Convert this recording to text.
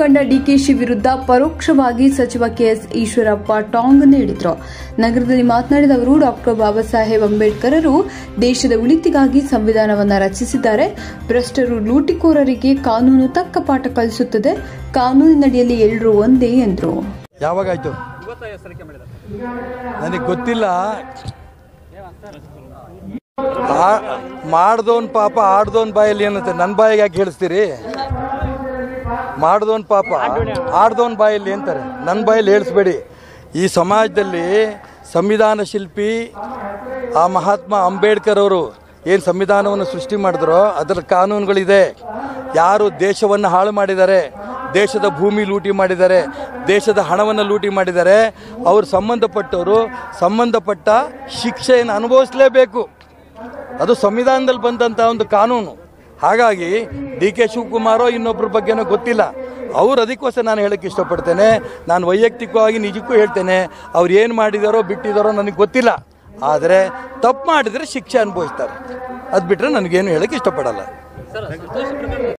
ಮುಖಂಡ ಡಿಕೆಶಿ ವಿರುದ್ಧ ಪರೋಕ್ಷವಾಗಿ ಸಚಿವ ಕೆಎಸ್ ಈಶ್ವರಪ್ಪ ಟಾಂಗ್ ನೀಡಿದ್ರು ನಗರದಲ್ಲಿ ಮಾತನಾಡಿದ ಅವರು ಡಾಕ್ಟರ್ ಬಾಬಾ ಸಾಹೇಬ್ ಅಂಬೇಡ್ಕರರು ದೇಶದ ಉಳಿತಿಗಾಗಿ ಸಂವಿಧಾನವನ್ನು ರಚಿಸಿದ್ದಾರೆ ಭ್ರಷ್ಟರು ಲೂಟಿಕೋರರಿಗೆ ಕಾನೂನು ತಕ್ಕ ಪಾಠ ಕಲಿಸುತ್ತದೆ ಕಾನೂನಿನಡಿಯಲ್ಲಿ ಎಲ್ಲರೂ ಒಂದೇ ಎಂದರು ಯಾವಾಗಾಯ್ತು ನನಗೆ ಗೊತ್ತಿಲ್ಲ ಆ- ಮಾಡ್ದೋನ್ ಪಾಪ ಆಡ್ದೋನ್ ಬಾಯಲ್ಲಿ ಏನಂತೆ ನನ್ನ ಬಾಯಿಗೆ ಯಾಕೆ ಹೇಳಿಸ್ತೀರಿ ಮಾಡ್ದೋನ್ ಪಾಪ ಆಡ್ದೋನ್ ಬಾಯಲ್ಲಿ ಅಂತಾರೆ ನನ್ನ ಬಾಯಲ್ಲಿ ಹೇಳಿಸ್ಬೇಡಿ ಈ ಸಮಾಜದಲ್ಲಿ ಸಂವಿಧಾನ ಶಿಲ್ಪಿ ಆ ಮಹಾತ್ಮ ಅಂಬೇಡ್ಕರ್ ಅವರು ಏನು ಸಂವಿಧಾನವನ್ನು ಸೃಷ್ಟಿ ಮಾಡಿದ್ರೋ ಅದರ ಕಾನೂನುಗಳಿದೆ ಯಾರು ದೇಶವನ್ನು ಹಾಳು ಮಾಡಿದ್ದಾರೆ ದೇಶದ ಭೂಮಿ ಲೂಟಿ ಮಾಡಿದ್ದಾರೆ ದೇಶದ ಹಣವನ್ನು ಲೂಟಿ ಮಾಡಿದ್ದಾರೆ ಅವರು ಸಂಬಂಧಪಟ್ಟವರು ಸಂಬಂಧಪಟ್ಟ ಶಿಕ್ಷೆಯನ್ನು ಅನುಭವಿಸಲೇಬೇಕು ಅದು ಸಂವಿಧಾನದಲ್ಲಿ ಬಂದಂಥ ಒಂದು ಕಾನೂನು ಹಾಗಾಗಿ ಡಿ ಕೆ ಶಿವಕುಮಾರೋ ಇನ್ನೊಬ್ಬರ ಬಗ್ಗೆನೋ ಗೊತ್ತಿಲ್ಲ ಅವ್ರು ಅದಕ್ಕೋಸ್ಕರ ನಾನು ಹೇಳಕ್ಕೆ ಇಷ್ಟಪಡ್ತೇನೆ ನಾನು ವೈಯಕ್ತಿಕವಾಗಿ ನಿಜಕ್ಕೂ ಹೇಳ್ತೇನೆ ಅವ್ರು ಏನು ಮಾಡಿದಾರೋ ಬಿಟ್ಟಿದಾರೋ ನನಗೆ ಗೊತ್ತಿಲ್ಲ ಆದರೆ ತಪ್ಪು ಮಾಡಿದರೆ ಶಿಕ್ಷೆ ಅನುಭವಿಸ್ತಾರೆ ಅದು ಬಿಟ್ಟರೆ ನನಗೇನು ಹೇಳಕ್ಕೆ ಇಷ್ಟಪಡಲ್ಲ